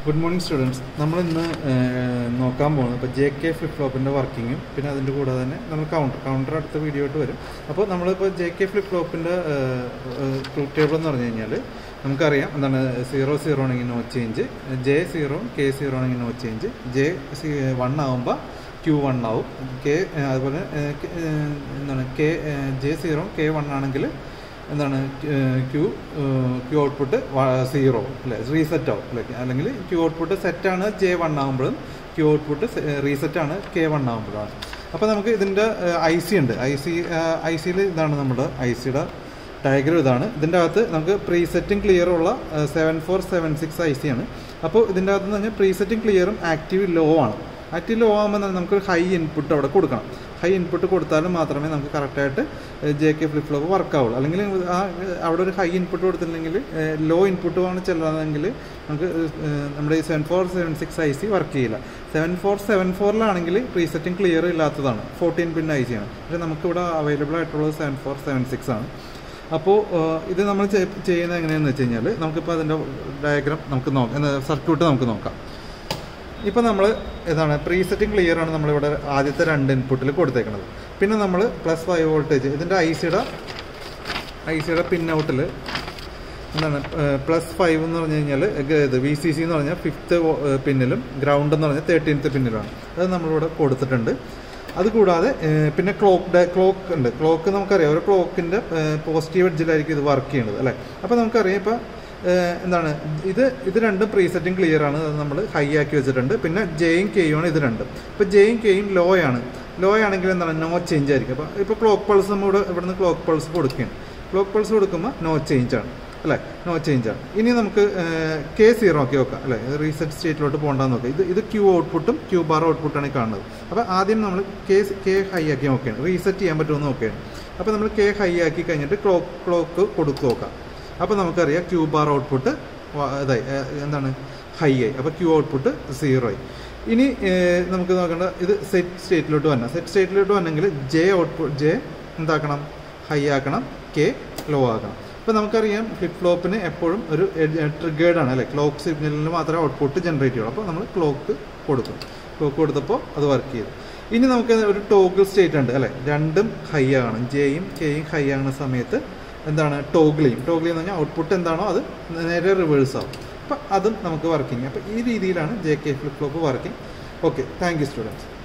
good morning students നമ്മൾ ഇന്ന് നോക്കാൻ പോകുന്നത് ഇപ്പോൾ ജെ കെ ഫ്ലിപ്പ് ഫ്ലോപ്പിൻ്റെ വർക്കിങ്ങും പിന്നെ അതിൻ്റെ കൂടാതെ തന്നെ നമ്മൾ കൗണ്ടർ കൗണ്ടർ അടുത്ത വീഡിയോ ആയിട്ട് വരും അപ്പോൾ നമ്മളിപ്പോൾ ജെ കെ ഫ്ലിപ്പ് ഫ്ലോപ്പിൻ്റെ ട്രൂത്ത് ടേബിൾ എന്ന് പറഞ്ഞു കഴിഞ്ഞാൽ നമുക്കറിയാം എന്താണ് സീറോ സീറോ ആണെങ്കിൽ no change J zero K zero ആണെങ്കിൽ no change J C one ആകുമ്പോൾ ക്യൂ വൺ ആവും കെ അതുപോലെ ഏഹ്, കെ- ഏഹ്, എന്താണ് K J zero K one ആണെങ്കിൽ എന്താണ് ക്യൂ ക്യൂ ഔട്ട്പുട്ട് സീറോ അല്ലേ റീസെറ്റ് ആവും അല്ലെ അല്ലെങ്കിൽ ക്യൂ ഔട്ട്പുട്ട് സെറ്റാണ് ജെ വൺ ആകുമ്പോഴും ക്യൂ ഔട്ട്പുട്ട് റീസെറ്റ് ആണ് കെ വൺ ആകുമ്പോഴാണ് അപ്പോൾ നമുക്ക് ഇതിൻ്റെ ഐ സി ഉണ്ട് ഐ സി ഐ സിയിൽ ഇതാണ് നമ്മുടെ ഐ സിയുടെ ഡയഗ്രം ഇതാണ് ഇതിൻ്റെ അകത്ത് നമുക്ക് പ്രീസെറ്റും ക്ലിയറും ഉള്ള seven four seven six I C ആണ് അപ്പോൾ ഇതിൻ്റെ അകത്ത് എന്ന് പറഞ്ഞാൽ പ്രീസെറ്റും ക്ലിയറും ആക്റ്റീവ് ലോ ആണ് ആക്റ്റീവ് ലോ ആകുമ്പോൾ നമുക്ക് ഹൈ ഇൻപുട്ട് അവിടെ കൊടുക്കണം ഹൈ ഇൻപുട്ട് കൊടുത്താലും മാത്രമേ നമുക്ക് കറക്റ്റായിട്ട് J K flip flop work ആവുള്ളൂ അല്ലെങ്കിൽ ആ അവിടെ ഒരു ഹൈ ഇൻപുട്ട് കൊടുത്തില്ലെങ്കിൽ ലോ ഇൻപുട്ട് ആണ് ചെല്ലുന്നതെങ്കിൽ നമുക്ക് ഏഹ്, നമ്മുടെ ഈ seven four seven six I C work ചെയ്യില്ല സെവൻ ഫോർ സെവൻ ഫോറിലാണെങ്കിൽ പ്രീസെറ്റും ക്ലിയർ ഇല്ലാത്തതാണ് ഫോർട്ടീൻ പിൻ ഐ സി ആണ് പക്ഷേ നമുക്കിവിടെ അവൈലബിൾ ആയിട്ടുള്ളത് സെവൻ ഫോർ സെവൻ സിക്സ് ആണ് അപ്പോൾ ഇത് നമ്മൾ ചെ- ചെയ്യുന്നത് എങ്ങനെയാണെന്ന് വെച്ച് കഴിഞ്ഞാൽ നമുക്കിപ്പോൾ അതിൻ്റെ ഡയഗ്രാം നമുക്ക് നോക്കാം സർക്യൂട്ട് നമുക്ക് നോക്കാം ഇപ്പോൾ നമ്മൾ ഇതാണ് പ്രീസെറ്റിംഗ് ക്ലിയർ ആണ് നമ്മളിവിടെ ആദ്യത്തെ രണ്ട് ഇൻപുട്ടിൽ കൊടുത്തേക്കുന്നത് പിന്നെ നമ്മൾ പ്ലസ് ഫൈവ് വോൾട്ടേജ് ഇതിൻ്റെ ഐ സിയുടെ ഐ സിയുടെ പിൻ ഔട്ടിൽ എന്താണ് പ്ലസ് ഫൈവ് എന്ന് പറഞ്ഞു കഴിഞ്ഞാൽ ഇത് വി സി സി എന്ന് പറഞ്ഞാൽ ഫിഫ്ത്ത് പിന്നിലും ഗ്രൗണ്ട് എന്ന് പറഞ്ഞാൽ തേർട്ടീൻത്ത് പിന്നിലുമാണ് അത് നമ്മളിവിടെ കൊടുത്തിട്ടുണ്ട് അതുകൂടാതെ ഏഹ്, പിന്നെ ക്ലോക്ക് ക്ലോക്ക് ഉണ്ട് ക്ലോക്ക് നമുക്കറിയാം ഒരു ക്ലോക്കിൻ്റെ പോസിറ്റീവ് എഡ്ജിലായിരിക്കും ഇത് വർക്ക് ചെയ്യുന്നത് അല്ലേ അപ്പോൾ നമുക്കറിയാം ഇപ്പോൾ എന്താണ് ഇത് ഇത് രണ്ടും പ്രീസെറ്റിംഗ് ക്ലിയർ ആണ് അത് നമ്മൾ ഹൈ ആക്കി വെച്ചിട്ടുണ്ട് പിന്നെ ജെയും കെയും ആണ് ഇത് രണ്ടും ഇപ്പോൾ ജെയും കെയും ലോ ആണ് ലോ ആണെങ്കിൽ എന്താണ് നോ ചേഞ്ച് ആയിരിക്കും അപ്പോൾ ഇപ്പോൾ ക്ലോക്ക് പൾസ് നമ്മൾ ഇവിടെ ഇവിടുന്ന് ക്ലോക്ക് പൾസ് കൊടുക്കുകയാണ് ക്ലോക്ക് പൾസ് കൊടുക്കുമ്പോൾ നോ ചേഞ്ച് ആണ് അല്ലേ നോ ചേഞ്ച് ആണ് ഇനി നമുക്ക് കെ സീറോ ആക്കി നോക്കാം അല്ലേ റീസെറ്റ് സ്റ്റേറ്റിലോട്ട് പോകണ്ടെന്ന് നോക്കാം ഇത് ഇത് ക്യൂ ഔട്ട്പുട്ടും ക്യൂ ബാർ ഔട്ട്പുട്ടാണ് ഈ കാണുന്നത് അപ്പോൾ ആദ്യം നമ്മൾ കെ കെ ഹൈ ആക്കി നോക്കുകയാണ് റീസെറ്റ് ചെയ്യാൻ പറ്റുമെന്ന് നോക്കുകയാണ് അപ്പോൾ നമ്മൾ കെ ഹൈ ആക്കി കഴിഞ്ഞിട്ട് ക്ലോക്ക് ക്ലോക്ക് കൊടുത്തു നോക്കാം അപ്പോൾ നമുക്കറിയാം ക്യൂ ബാർ ഔട്ട്പുട്ട് ഇതായി ഏഹ്, എന്താണ് ഹൈ ആയി അപ്പോൾ ക്യൂ ഔട്ട്പുട്ട് സീറോ ആയി ഇനി ഏഹ്, നമുക്ക് നോക്കേണ്ട ഇത് സെറ്റ് സ്റ്റേറ്റിലോട്ട് വരണം സെറ്റ് സ്റ്റേറ്റിലോട്ട് വന്നെങ്കിൽ ജെ ഔട്ട്പുട്ട് ജെ എന്താക്കണം ഹൈ ആക്കണം കെ ലോ ആക്കണം ഇപ്പോൾ നമുക്കറിയാം ഫ്ലിപ്പ് ഫ്ലോപ്പിന് എപ്പോഴും ഒരു ട്രിഗേർഡ് ആണ് അല്ലേ ക്ലോക്ക് സിഗ്നലിന് മാത്രമേ ഔട്ട്പുട്ട് ജനറേറ്റ് ചെയ്യുള്ളൂ അപ്പോൾ നമ്മൾ ക്ലോക്ക് കൊടുക്കും ക്ലോക്ക് കൊടുത്തപ്പോൾ അത് വർക്ക് ചെയ്തു ഇനി നമുക്ക് ഒരു ടോഗിൾ സ്റ്റേറ്റ് ഉണ്ട് അല്ലേ രണ്ടും ഹൈ ആണ് ജെയും കെയും ഹൈ ആകുന്ന സമയത്ത് എന്താണ് ടോഗിൾ ചെയ്യും ടോഗിൾ എന്ന് പറഞ്ഞാൽ ഔട്ട്പുട്ട് എന്താണോ അത് നേരെ റിവേഴ്സ് ആവും അപ്പം അതും നമുക്ക് വർക്കിംഗ് അപ്പോൾ ഈ രീതിയിലാണ് J K flip flop working okay thank you students